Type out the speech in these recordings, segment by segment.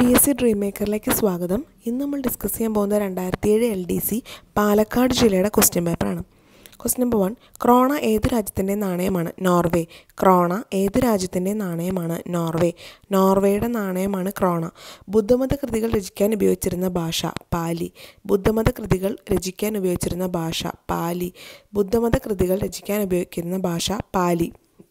S C dream മേക്കറിലേക്ക് സ്വാഗതം ഇന്ന് നമ്മൾ ഡിസ്കസ് ചെയ്യാൻ പോകുന്ന രണ്ടായിരത്തി ഏഴ് എൽ ഡി സി പാലക്കാട് ജില്ലയുടെ ക്വസ്റ്റ്യൻ പേപ്പറാണ് ക്വസ്റ്റ്യൻ നമ്പർ വൺ ക്രോണ ഏത് രാജ്യത്തിൻ്റെ നാണയമാണ് നോർവേ ക്രോണ ഏത് രാജ്യത്തിൻ്റെ നാണയമാണ് നോർവേ നോർവേയുടെ നാണയമാണ് ക്രോണ ബുദ്ധമത കൃതികൾ രചിക്കാൻ ഉപയോഗിച്ചിരുന്ന ഭാഷ പാലി ബുദ്ധമത കൃതികൾ രചിക്കാൻ ഉപയോഗിച്ചിരുന്ന ഭാഷ പാലി ബുദ്ധമത കൃതികൾ രചിക്കാൻ ഉപയോഗിക്കുന്ന ഭാഷ പാലി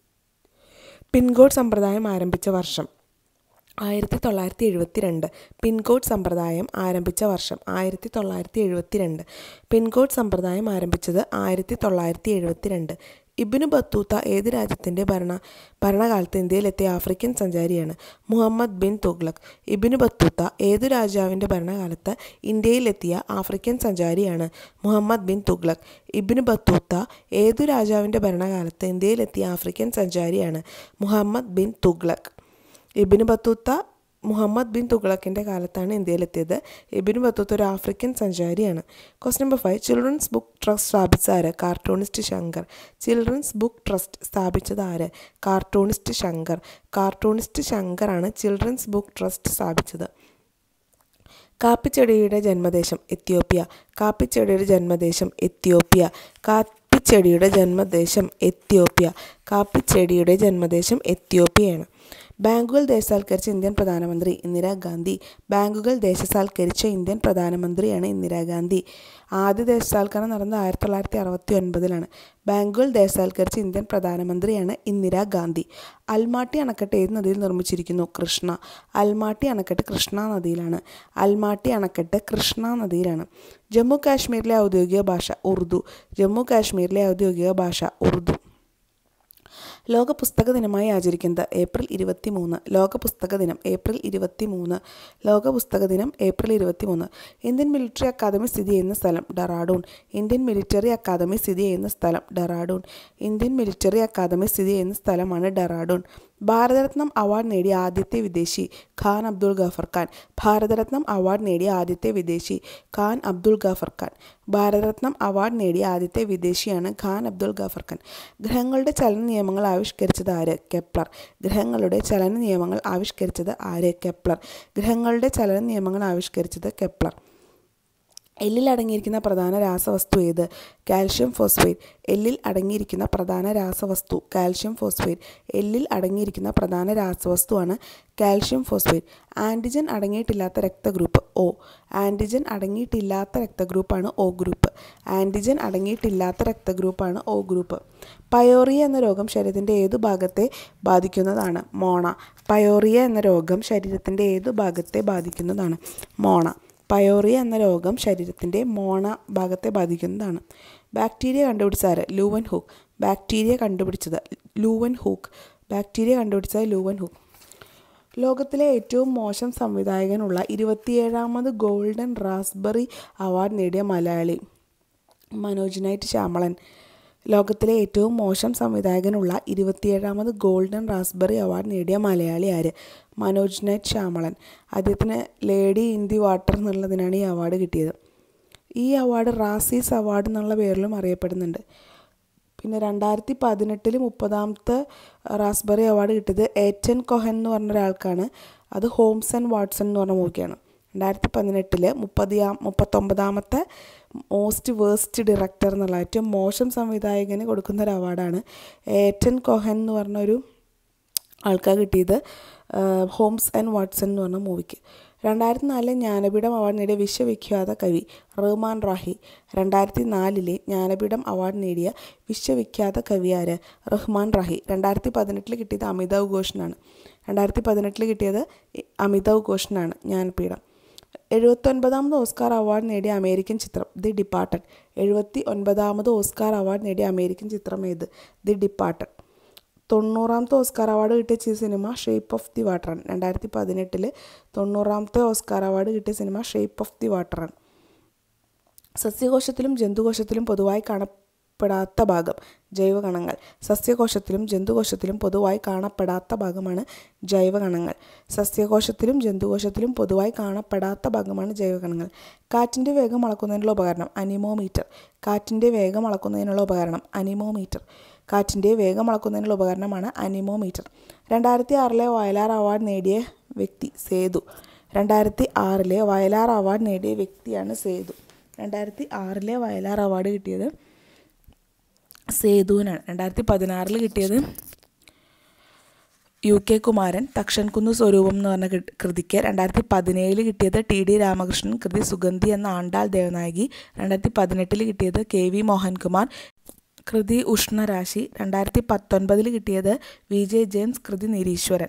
പിൻകോഡ് സമ്പ്രദായം ആരംഭിച്ച വർഷം ആയിരത്തി തൊള്ളായിരത്തി എഴുപത്തി രണ്ട് പിൻകോഡ് സമ്പ്രദായം ആരംഭിച്ച വർഷം ആയിരത്തി തൊള്ളായിരത്തി എഴുപത്തി രണ്ട് പിൻകോഡ് സമ്പ്രദായം ആരംഭിച്ചത് ആയിരത്തി തൊള്ളായിരത്തി എഴുപത്തി രണ്ട് ഇബിനു ബത്തൂത്ത ഏത് രാജ്യത്തിൻ്റെ ഭരണ ഭരണകാലത്ത് ഇന്ത്യയിലെത്തിയ ആഫ്രിക്കൻ സഞ്ചാരിയാണ് മുഹമ്മദ് ബിൻ തുഗ്ലക് ഇബിനു ബത്തൂത്ത ഏതു രാജാവിൻ്റെ ഭരണകാലത്ത് ഇന്ത്യയിലെത്തിയ ആഫ്രിക്കൻ സഞ്ചാരിയാണ് മുഹമ്മദ് ബിൻ തുഗ്ലക് ഇബിനു ബത്തൂത്ത ഏതു രാജാവിൻ്റെ ഭരണകാലത്ത് ഇന്ത്യയിലെത്തിയ ആഫ്രിക്കൻ സഞ്ചാരിയാണ് മുഹമ്മദ് ബിൻ തുഗ്ലക് ഇബിന് ബത്തൂത്ത മുഹമ്മദ് ബിൻ തുഗ്ലക്കിൻ്റെ കാലത്താണ് ഇന്ത്യയിലെത്തിയത് ഇബിന് ബത്തൂത്ത ഒരു ആഫ്രിക്കൻ സഞ്ചാരിയാണ് question number five children's book trust സ്ഥാപിച്ച ആര് cartoonist Shankar children's book trust സ്ഥാപിച്ചത് ആര് കാർട്ടൂണിസ്റ്റ് ശങ്കർ കാർട്ടൂണിസ്റ്റ് ശങ്കറാണ് ചിൽഡ്രൻസ് ബുക്ക് ട്രസ്റ്റ് സ്ഥാപിച്ചത് കാപ്പിച്ചെടിയുടെ ജന്മദേശം എത്യോപ്യ കാപ്പിച്ചെടിയുടെ ജന്മദേശം എത്യോപ്യ കാപ്പിച്ചെടിയുടെ ജന്മദേശം എത്യോപ്യ കാപ്പിച്ചെടിയുടെ ജന്മദേശം എത്യോപ്യയാണ് ബാങ്കുകൾ ദേശസാൽക്കരിച്ച ഇന്ത്യൻ പ്രധാനമന്ത്രി ഇന്ദിരാഗാന്ധി ബാങ്കുകൾ ദേശസാൽക്കരിച്ച ഇന്ത്യൻ പ്രധാനമന്ത്രിയാണ് ഇന്ദിരാഗാന്ധി ആദ്യ ദേശസാൽക്കരണം നടന്നത് ആയിരത്തി തൊള്ളായിരത്തി അറുപത്തി ഒൻപതിലാണ് ബാങ്കുകൾ ദേശസാൽക്കരിച്ച ഇന്ത്യൻ പ്രധാനമന്ത്രിയാണ് ഇന്ദിരാഗാന്ധി അൽമാട്ടി അണക്കെട്ട് ഏത് നദിയിൽ നിർമ്മിച്ചിരിക്കുന്നു കൃഷ്ണ അൽമാട്ടി അണക്കെട്ട് കൃഷ്ണ നദിയിലാണ് അൽമാട്ടി അണക്കെട്ട് കൃഷ്ണ നദിയിലാണ് ജമ്മു കാശ്മീരിലെ ഔദ്യോഗിക ഭാഷ ഉറുദു ജമ്മു കാശ്മീരിലെ ഔദ്യോഗിക ഭാഷ ഉറുദു ലോക പുസ്തക ദിനമായി ആചരിക്കുന്നത് ഏപ്രിൽ ഇരുപത്തി മൂന്ന് ലോക പുസ്തക ദിനം ഏപ്രിൽ ഇരുപത്തി മൂന്ന് ലോക പുസ്തക ദിനം ഏപ്രിൽ ഇരുപത്തി മൂന്ന് ഇന്ത്യൻ മിലിറ്ററി അക്കാദമി സ്ഥിതി ചെയ്യുന്ന സ്ഥലം ഡെറാഡൂൺ ഇന്ത്യൻ മിലിറ്ററി അക്കാദമി സ്ഥിതി ചെയ്യുന്ന സ്ഥലം ഡെറാഡൂൺ ഇന്ത്യൻ മിലിറ്ററി അക്കാദമി സ്ഥിതി ചെയ്യുന്ന സ്ഥലമാണ് ഡെറാഡൂൺ ഭാരതരത്നം അവാർഡ് നേടിയ ആദ്യത്തെ വിദേശി ഖാൻ അബ്ദുൾ ഗഫർ ഖാൻ ഭാരതരത്നം അവാർഡ് നേടിയ ആദ്യത്തെ വിദേശി ഖാൻ അബ്ദുൾ ഗഫർ ഖാൻ ഭാരതരത്നം അവാർഡ് നേടിയ ആദ്യത്തെ വിദേശിയാണ് ഖാൻ അബ്ദുൾ ഗഫർ ഖാൻ ഗ്രഹങ്ങളുടെ ചലന നിയമങ്ങൾ ആവിഷ്കരിച്ചത് ആര് കെപ്ലർ ഗ്രഹങ്ങളുടെ ചലന നിയമങ്ങൾ ആവിഷ്കരിച്ചത് ആര് കെപ്ലർ ഗ്രഹങ്ങളുടെ ചലന നിയമങ്ങൾ ആവിഷ്കരിച്ചത് കെപ്ലർ എല്ലിൽ അടങ്ങിയിരിക്കുന്ന പ്രധാന രാസവസ്തു ഏത് കാൽഷ്യം ഫോസ്ഫേറ്റ് എല്ലിൽ അടങ്ങിയിരിക്കുന്ന പ്രധാന രാസവസ്തു കാൽഷ്യം ഫോസ്ഫേറ്റ് എല്ലിൽ അടങ്ങിയിരിക്കുന്ന പ്രധാന രാസവസ്തുവാണ് കാൽഷ്യം ഫോസ്ഫേറ്റ് ആൻറ്റിജൻ അടങ്ങിയിട്ടില്ലാത്ത രക്തഗ്രൂപ്പ് ഒ ആൻറ്റിജൻ അടങ്ങിയിട്ടില്ലാത്ത രക്തഗ്രൂപ്പാണ് ഒ ഗ്രൂപ്പ് ആൻറ്റിജൻ അടങ്ങിയിട്ടില്ലാത്ത രക്തഗ്രൂപ്പാണ് ഒ ഗ്രൂപ്പ് പയോറിയ എന്ന രോഗം ശരീരത്തിൻ്റെ ഏതു ഭാഗത്തെ ബാധിക്കുന്നതാണ് മോണ പയോറിയ എന്ന രോഗം ശരീരത്തിൻ്റെ ഏതു ഭാഗത്തെ ബാധിക്കുന്നതാണ് മോണ പയോറിയ എന്ന രോഗം ശരീരത്തിൻ്റെ മോണ ഭാഗത്തെ ബാധിക്കുന്നതാണ് ബാക്ടീരിയ കണ്ടുപിടിച്ച ആര് ലൂവൻ ഹൂക്ക് ബാക്ടീരിയ കണ്ടുപിടിച്ചത് ലൂവൻ ഹൂക്ക് ബാക്ടീരിയ കണ്ടുപിടിച്ചത് ലൂവൻ ഹൂക്ക് ലോകത്തിലെ ഏറ്റവും മോശം സംവിധായകനുള്ള ഇരുപത്തിയേഴാമത് ഗോൾഡൻ റാസ്ബറി അവാർഡ് നേടിയ മലയാളി മനോജ് നൈറ്റ് ശ്യാമളൻ ലോകത്തിലെ ഏറ്റവും മോശം സംവിധായകനുള്ള ഇരുപത്തിയേഴാമത് ഗോൾഡൻ റാസ്ബറി അവാർഡ് നേടിയ മലയാളി ആര് മനോജ് നൈറ്റ് ശ്യാമളൻ അദ്ദേഹത്തിന് ലേഡി ഇൻ ദി വാട്ടർ എന്നുള്ളതിനാണ് ഈ അവാർഡ് കിട്ടിയത് ഈ അവാർഡ് റാസീസ് അവാർഡ് എന്നുള്ള പേരിലും അറിയപ്പെടുന്നുണ്ട് പിന്നെ രണ്ടായിരത്തി പതിനെട്ടിൽ മുപ്പതാമത്തെ റാസ്ബറി അവാർഡ് കിട്ടിയത് ഏറ്റൻ കൊഹൻ എന്ന് പറഞ്ഞ ഒരാൾക്കാണ് അത് ഹോംസ് ആൻഡ് വാട്സൺ എന്ന് പറഞ്ഞ മൂവിക്കാണ് രണ്ടായിരത്തി പതിനെട്ടിൽ മുപ്പതിയാ മുപ്പത്തൊമ്പതാമത്തെ മോസ്റ്റ് വേസ്റ്റ് ഡയറക്ടർ എന്നുള്ള ഏറ്റവും മോശം സംവിധായകന് കൊടുക്കുന്ന ഒരു അവാർഡാണ് ഏറ്റൻ കൊഹൻ എന്ന് പറഞ്ഞ ഒരു ആൾക്കാർ കിട്ടിയത് ഹോംസ് ആൻഡ് വാട്സൺ എന്ന് പറഞ്ഞ മൂവിക്ക് രണ്ടായിരത്തി നാലിലെ ജ്ഞാനപീഠം അവാർഡ് നേടിയ വിശ്വവിഖ്യാത കവി റഹ്മാൻ റാഹി രണ്ടായിരത്തി നാലിലെ ജ്ഞാനപീഠം അവാർഡ് നേടിയ വിശ്വവിഖ്യാത കവി ആര് റഹ്മാൻ റാഹി രണ്ടായിരത്തി പതിനെട്ടിൽ കിട്ടിയത് അമിതാവ് ഘോഷിനാണ് രണ്ടായിരത്തി പതിനെട്ടിൽ കിട്ടിയത് അമിതാവ് ഘോഷിനാണ് ജ്ഞാനപീഠം എഴുപത്തൊൻപതാമത് ഓസ്കാർ അവാർഡ് നേടിയ അമേരിക്കൻ ചിത്രം ദി ഡിപ്പാർട്ടഡ് എഴുപത്തി ഒൻപതാമത് ഓസ്കാർ അവാർഡ് നേടിയ അമേരിക്കൻ ചിത്രം ഏത് ദി ഡിപ്പാർട്ടഡ് തൊണ്ണൂറാമത്തെ ഓസ്കാർ അവാർഡ് കിട്ടിയ സിനിമ ഷേപ്പ് ഓഫ് ദി വാട്ടറാണ് രണ്ടായിരത്തി പതിനെട്ടിൽ തൊണ്ണൂറാമത്തെ ഓസ്കാർ അവാർഡ് കിട്ടിയ സിനിമ ഷേപ്പ് ഓഫ് ദി വാട്ടറാണ് സസ്യകോശത്തിലും ജന്തുകോശത്തിലും പൊതുവായി കാണപ്പെടാത്ത ഭാഗം ജൈവകണങ്ങൾ സസ്യകോശത്തിലും ജന്തുകോശത്തിലും പൊതുവായി കാണപ്പെടാത്ത ഭാഗമാണ് ജൈവകണങ്ങൾ സസ്യകോശത്തിലും ജന്തുകോശത്തിലും പൊതുവായി കാണപ്പെടാത്ത ഭാഗമാണ് ജൈവകണങ്ങൾ കാറ്റിൻ്റെ വേഗം അളക്കുന്നതിനുള്ള ഉപകരണം അനിമോമീറ്റർ കാറ്റിൻ്റെ വേഗം അളക്കുന്നതിനുള്ള ഉപകരണം അനിമോമീറ്റർ കാറ്റിൻ്റെ വേഗം അളക്കുന്നതിനുള്ള ഉപകരണമാണ് അനിമോമീറ്റർ രണ്ടായിരത്തി ആറിലെ വയലാർ അവാർഡ് നേടിയ വ്യക്തി സേതു രണ്ടായിരത്തി ആറിലെ വയലാർ അവാർഡ് നേടിയ വ്യക്തിയാണ് സേതു രണ്ടായിരത്തി ആറിലെ വയലാർ അവാർഡ് കിട്ടിയത് സേതുവിനാണ് രണ്ടായിരത്തി പതിനാറിൽ കിട്ടിയത് യു കെ കുമാരൻ തക്ഷൻകുന്ന് സ്വരൂപം എന്ന് പറഞ്ഞ കൃ- കൃതിക്ക് രണ്ടായിരത്തി പതിനേഴിൽ കിട്ടിയത് ടി ഡി രാമകൃഷ്ണൻ കൃതി സുഗന്ധി എന്ന ആണ്ടാൾ ദേവനായകി രണ്ടായിരത്തി പതിനെട്ടിൽ കിട്ടിയത് കെ വി മോഹൻകുമാർ കൃതി ഉഷ്ണരാശി രണ്ടായിരത്തി പത്തൊൻപതിൽ കിട്ടിയത് വി ജെ ജെയിംസ് കൃതി നിരീശ്വരൻ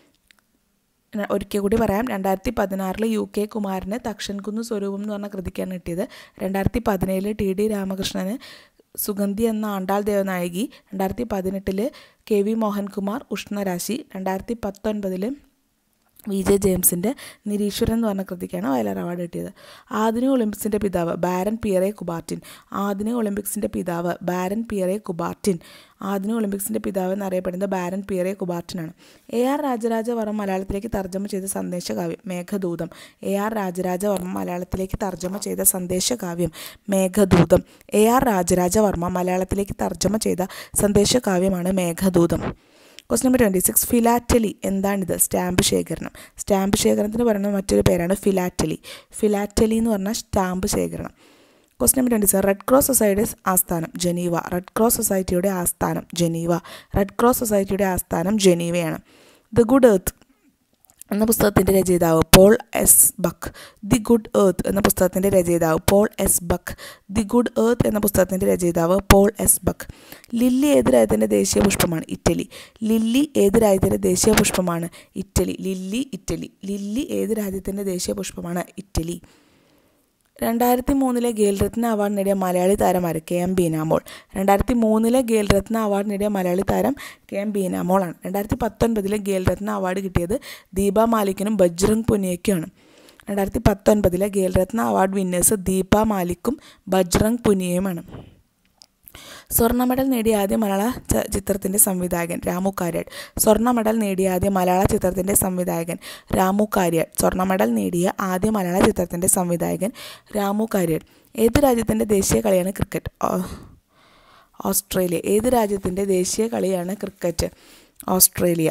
ര- ഒരിക്കൽ കൂടി പറയാം രണ്ടായിരത്തി പതിനാറിൽ യു കെ കുമാരന് തക്ഷൻകുന്ന് സ്വരൂപം എന്ന് പറഞ്ഞ കൃതിക്കാണ് കിട്ടിയത് രണ്ടായിരത്തി പതിനേഴിൽ ടി ഡി രാമകൃഷ്ണന് സുഗന്ധി എന്ന ആണ്ടാൾ ദേവനായകി രണ്ടായിരത്തി പതിനെട്ടിൽ കെ വി മോഹൻകുമാർ ഉഷ്ണരാശി രണ്ടായിരത്തി പത്തൊൻപതിൽ വി ജെ ജെയിംസിൻ്റെ നിരീശ്വരൻ എന്ന് പറഞ്ഞ കൃതിക്കാണ് വയലാർ അവാർഡ് കിട്ടിയത് ആധുനിക ഒളിമ്പിക്സിൻ്റെ പിതാവ് ബാരൻ പിയറെ കുബാർട്ടിൻ ആധുനിക ഒളിമ്പിക്സിൻ്റെ പിതാവ് ബാരൻ പിയറെ കുബാർട്ടിൻ ആധുനിക ഒളിമ്പിക്സിൻ്റെ പിതാവ് എന്നറിയപ്പെടുന്നത് ബാരൻ പിയറെ കുബാർട്ടിനാണ് എ ആർ രാജരാജവർമ്മ മലയാളത്തിലേക്ക് തർജ്ജമ ചെയ്ത സന്ദേശകാവ്യം മേഘദൂതം എ ആർ രാജരാജവർമ്മ മലയാളത്തിലേക്ക് തർജ്ജമ ചെയ്ത സന്ദേശകാവ്യം മേഘദൂതം എ ആർ രാജരാജവർമ്മ മലയാളത്തിലേക്ക് തർജ്ജമ ചെയ്ത സന്ദേശകാവ്യമാണ് Meghadutam quest number twenty six philately എന്താണിത് സ്റ്റാമ്പ് ശേഖരണം സ്റ്റാമ്പ് ശേഖരണത്തിന് പറയുന്ന മറ്റൊരു പേരാണ് ഫിലാറ്റലി ഫിലാറ്റലി എന്ന് പറഞ്ഞാൽ സ്റ്റാമ്പ് ശേഖരണം quest number twenty seven red cross സൊസൈറ്റിയുടെ ആസ്ഥാനം ജനീവ റെഡ് ക്രോസ് സൊസൈറ്റിയുടെ ആസ്ഥാനം ജനീവ റെഡ് ക്രോസ് സൊസൈറ്റിയുടെ ആസ്ഥാനം ജനീവയാണ് ദ ഗുഡ് എർത്ത് എന്ന പുസ്തകത്തിൻ്റെ രചയിതാവ് Paul S Buck the good earth എന്ന പുസ്തകത്തിൻ്റെ രചയിതാവ് Paul S Buck the good earth എന്ന പുസ്തകത്തിൻ്റെ രചയിതാവ് പോൾ എസ് ബക്ക് ലില്ലി ഏത് രാജ്യത്തിൻ്റെ ദേശീയ പുഷ്പമാണ് ഇറ്റലി ലില്ലി ഏത് രാജ്യത്തിൻ്റെ ദേശീയ പുഷ്പമാണ് ഇറ്റലി ലില്ലി ഇറ്റലി ലില്ലി ഏത് രാജ്യത്തിൻ്റെ ദേശീയ പുഷ്പമാണ് ഇറ്റലി രണ്ടായിരത്തി മൂന്നിലെ ഖേൽരത്ന അവാർഡ് നേടിയ മലയാളി താരമാര് കെ എം ബീനാമോൾ രണ്ടായിരത്തി മൂന്നിലെ ഖേൽരത്ന അവാർഡ് നേടിയ മലയാളി താരം കെ എം ബീനാമോളാണ് രണ്ടായിരത്തി പത്തൊൻപതിലെ ഖേൽരത്ന അവാർഡ് കിട്ടിയത് ദീപ മാലിക്കിനും ബജ്രംഗ് പുനിയയ്ക്കുമാണ് രണ്ടായിരത്തി പത്തൊൻപതിലെ ഖേൽരത്ന അവാർഡ് വിന്നേഴ്സ് ദീപ മാലിക്കും ബജ്രംഗ് പുനിയയുമാണ് സ്വർണ്ണ മെഡൽ നേടിയ ആദ്യ മലയാള ച- ചിത്രത്തിൻ്റെ സംവിധായകൻ രാമു കാര്യാട് സ്വർണ്ണ മെഡൽ നേടിയ ആദ്യ മലയാള ചിത്രത്തിൻ്റെ സംവിധായകൻ രാമു കാര്യാട് സ്വർണ്ണ മെഡൽ നേടിയ ആദ്യ മലയാള ചിത്രത്തിൻ്റെ സംവിധായകൻ രാമു കാര്യാട് ഏത് രാജ്യത്തിൻ്റെ ദേശീയ കളിയാണ് ക്രിക്കറ്റ് ഓ- ഓസ്ട്രേലിയ ഏത് രാജ്യത്തിൻ്റെ ദേശീയ കളിയാണ് ക്രിക്കറ്റ് ഓസ്ട്രേലിയ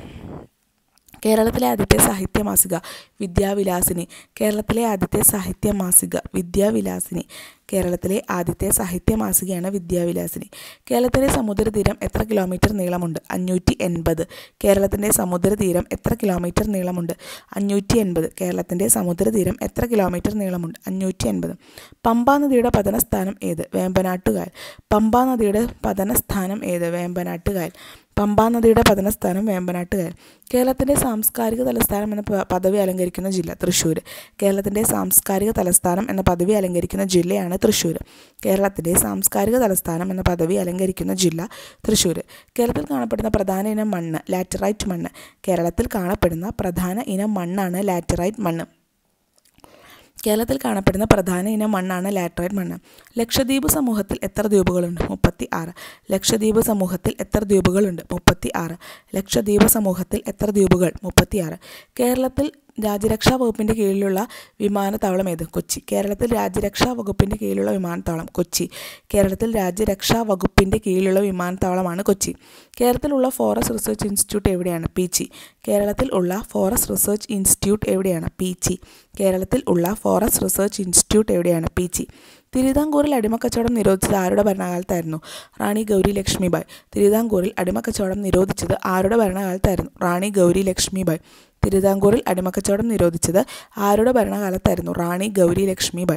കേരളത്തിലെ ആദ്യത്തെ സാഹിത്യ മാസിക വിദ്യാവിലാസിനി കേരളത്തിലെ ആദ്യത്തെ സാഹിത്യ മാസിക വിദ്യാവിലാസിനി കേരളത്തിലെ ആദ്യത്തെ സാഹിത്യ മാസികയാണ് വിദ്യാവിലാസിനി കേരളത്തിലെ സമുദ്രതീരം എത്ര കിലോമീറ്റർ നീളമുണ്ട് അഞ്ഞൂറ്റി എൺപത് കേരളത്തിൻ്റെ സമുദ്രതീരം എത്ര കിലോമീറ്റർ നീളമുണ്ട് അഞ്ഞൂറ്റി എൺപത് കേരളത്തിൻ്റെ സമുദ്രതീരം എത്ര കിലോമീറ്റർ നീളമുണ്ട് അഞ്ഞൂറ്റി എൺപത് പമ്പാ നദിയുടെ പതനസ്ഥാനം ഏത് വേമ്പനാട്ടുകായൽ പമ്പാ നദിയുടെ പതനസ്ഥാനം ഏത് വേമ്പനാട്ടുകായൽ പമ്പാ നദിയുടെ പതനസ്ഥാനം വേമ്പനാട്ടുകായൽ കേരളത്തിൻ്റെ സാംസ്കാരിക തലസ്ഥാനം എന്ന പ- പദവി അലങ്കരിക്കുന്ന ജില്ല തൃശ്ശൂർ കേരളത്തിൻ്റെ സാംസ്കാരിക തലസ്ഥാനം എന്ന പദവി അലങ്കരിക്കുന്ന ജില്ലയാണ് തൃശ്ശൂർ കേരളത്തിൻ്റെ സാംസ്കാരിക തലസ്ഥാനം എന്ന പദവി അലങ്കരിക്കുന്ന ജില്ല തൃശ്ശൂർ കേരളത്തിൽ കാണപ്പെടുന്ന പ്രധാന ഇനം മണ്ണ് ലാറ്ററൈറ്റ് മണ്ണ് കേരളത്തിൽ കാണപ്പെടുന്ന പ്രധാന ഇനം മണ്ണാണ് ലാറ്ററൈറ്റ് മണ്ണ് കേരളത്തിൽ കാണപ്പെടുന്ന പ്രധാന ഇനം മണ്ണാണ് ലാറ്ററൈറ്റ് മണ്ണ് ലക്ഷദ്വീപ് സമൂഹത്തിൽ എത്ര ദ്വീപുകളുണ്ട് മുപ്പത്തി ആറ് ലക്ഷദ്വീപ് സമൂഹത്തിൽ എത്ര ദ്വീപുകളുണ്ട് മുപ്പത്തി ആറ് ലക്ഷദ്വീപ് സമൂഹത്തിൽ എത്ര ദ്വീപുകൾ മുപ്പത്തി ആറ് കേരളത്തിൽ രാജ്യരക്ഷാ വകുപ്പിൻ്റെ കീഴിലുള്ള വിമാനത്താവളം ഏത് കൊച്ചി കേരളത്തിൽ രാജ്യരക്ഷാ വകുപ്പിൻ്റെ കീഴിലുള്ള വിമാനത്താവളം കൊച്ചി കേരളത്തിൽ രാജ്യരക്ഷാ വകുപ്പിൻ്റെ കീഴിലുള്ള വിമാനത്താവളമാണ് കൊച്ചി കേരളത്തിലുള്ള ഫോറസ്റ്റ് റിസർച്ച് ഇൻസ്റ്റിറ്റ്യൂട്ട് എവിടെയാണ് പീച്ചി കേരളത്തിൽ ഉള്ള ഫോറസ്റ്റ് റിസർച്ച് ഇൻസ്റ്റിറ്റ്യൂട്ട് എവിടെയാണ് പീച്ചി കേരളത്തിൽ ഉള്ള ഫോറസ്റ്റ് റിസർച്ച് ഇൻസ്റ്റിറ്റ്യൂട്ട് എവിടെയാണ് പീച്ചി തിരുവിതാംകൂറിൽ അടിമക്കച്ചവടം നിരോധിച്ചത് ആരുടെ ഭരണകാലത്തായിരുന്നു റാണി ഗൗരി ലക്ഷ്മിബായ് തിരുവിതാംകൂറിൽ അടിമക്കച്ചവടം നിരോധിച്ചത് ആരുടെ ഭരണകാലത്തായിരുന്നു റാണി ഗൗരി ലക്ഷ്മിബായ് തിരുവിതാംകൂറിൽ അടിമക്കച്ചവടം നിരോധിച്ചത് ആരുടെ ഭരണകാലത്തായിരുന്നു റാണി ഗൗരി ലക്ഷ്മിബായ്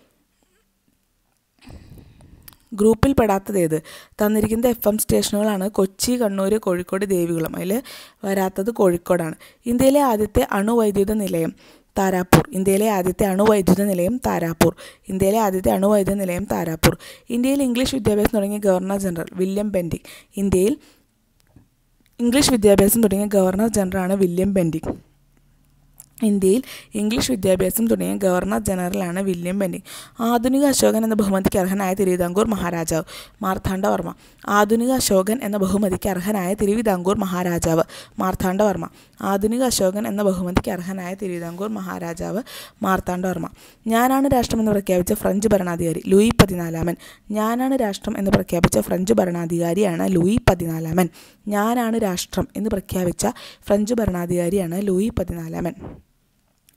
ഗ്രൂപ്പിൽ പെടാത്തത് ഏത് തന്നിരിക്കുന്ന എഫ് എം സ്റ്റേഷനുകളാണ് കൊച്ചി കണ്ണൂർ കോഴിക്കോട് ദേവികുളം അതിൽ വരാത്തത് കോഴിക്കോടാണ് ഇന്ത്യയിലെ ആദ്യത്തെ അണുവൈദ്യുത നിലയം താരാപൂർ ഇന്ത്യയിലെ ആദ്യത്തെ അണുവൈദ്യുത നിലയം താരാപൂർ ഇന്ത്യയിലെ ആദ്യത്തെ അണുവൈദ്യുത നിലയം താരാപൂർ ഇന്ത്യയിൽ ഇംഗ്ലീഷ് വിദ്യാഭ്യാസം തുടങ്ങിയ ഗവർണർ ജനറൽ വില്യം ബെൻഡിങ് ഇന്ത്യയിൽ ഇംഗ്ലീഷ് വിദ്യാഭ്യാസം തുടങ്ങിയ ഗവർണർ ജനറലാണ് വില്യം ബെൻഡിങ് ഇന്ത്യയിൽ ഇംഗ്ലീഷ് വിദ്യാഭ്യാസം തുടങ്ങിയ ഗവർണർ ജനറലാണ് വില്യം ബെൻഡിങ് ആധുനിക അശോകൻ എന്ന ബഹുമതിക്ക് അർഹനായ തിരുവിതാംകൂർ മഹാരാജാവ് മാർത്താണ്ഡവർമ്മ ആധുനിക അശോകൻ എന്ന ബഹുമതിക്ക് അർഹനായ തിരുവിതാംകൂർ മഹാരാജാവ് മാർത്താണ്ഡവർമ്മ ആധുനിക അശോകൻ എന്ന ബഹുമതിക്ക് അർഹനായ തിരുവിതാംകൂർ മഹാരാജാവ് മാർത്താണ്ഡവർമ്മ ഞാനാണ് രാഷ്ട്രം എന്ന് പ്രഖ്യാപിച്ച ഫ്രഞ്ച് ഭരണാധികാരി ലൂയി പതിനാലാമൻ ഞാനാണ് രാഷ്ട്രം എന്ന് പ്രഖ്യാപിച്ച ഫ്രഞ്ച് ഭരണാധികാരിയാണ് ലൂയി പതിനാലാമൻ ഞാനാണ് രാഷ്ട്രം എന്ന് പ്രഖ്യാപിച്ച ഫ്രഞ്ച് ഭരണാധികാരിയാണ് ലൂയി പതിനാലാമൻ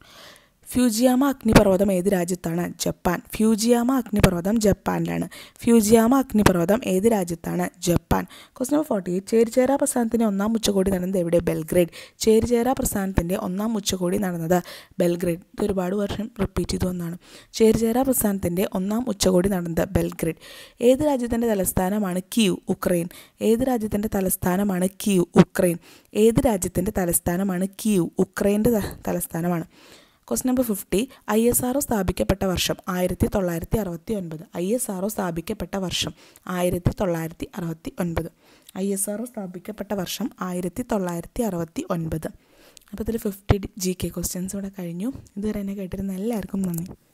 ഫ്യൂജിയാമ അഗ്നിപർവ്വതം ഏത് രാജ്യത്താണ് ജപ്പാൻ ഫ്യൂജിയാമ അഗ്നിപർവ്വതം ജപ്പാനിലാണ് ഫ്യൂജിയാമ അഗ്നിപർവ്വതം ഏത് രാജ്യത്താണ് Japan quest number forty eight ചേരിചേരാ പ്രസ്ഥാനത്തിൻ്റെ ഒന്നാം ഉച്ചകോടി നടന്നത് എവിടെ ബെൽഗ്രേഡ് ചേരിചേരാ പ്രസ്ഥാനത്തിൻ്റെ ഒന്നാം ഉച്ചകോടി നടന്നത് ബെൽഗ്രേഡ് ഇത് ഒരുപാട് വർഷം റിപ്പീറ്റ് ചെയ്തു വന്നതാണ് ചേരിചേരാ പ്രസ്ഥാനത്തിൻ്റെ ഒന്നാം ഉച്ചകോടി നടന്നത് ബെൽഗ്രേഡ് ഏത് രാജ്യത്തിൻ്റെ തലസ്ഥാനമാണ് കിയു ഉക്രൈൻ ഏത് രാജ്യത്തിൻ്റെ തലസ്ഥാനമാണ് കിയു ഉക്രൈൻ ഏത് രാജ്യത്തിൻ്റെ തലസ്ഥാനമാണ് കിയു ഉക്രൈൻ്റെ തലസ്ഥാനമാണ് quest number fifty I S R സ്ഥാപിക്കപ്പെട്ട വർഷം ആയിരത്തി തൊള്ളായിരത്തി അറുപത്തി ഒൻപത് ഐ എസ് ആർ സ്ഥാപിക്കപ്പെട്ട വർഷം ആയിരത്തി തൊള്ളായിരത്തി അറുപത്തി ഒൻപത് ഐ എസ് ആർ സ്ഥാപിക്കപ്പെട്ട വർഷം ആയിരത്തി തൊള്ളായിരത്തി അറുപത്തി ഒൻപത് അപ്പോൾ ഇതിൽ ഫിഫ്റ്റി ജി കെ ക്വസ്റ്റ്യൻസ് ഇവിടെ കഴിഞ്ഞു ഇതുവരെ എന്നെ കേട്ടിരുന്ന എല്ലാവർക്കും നന്ദി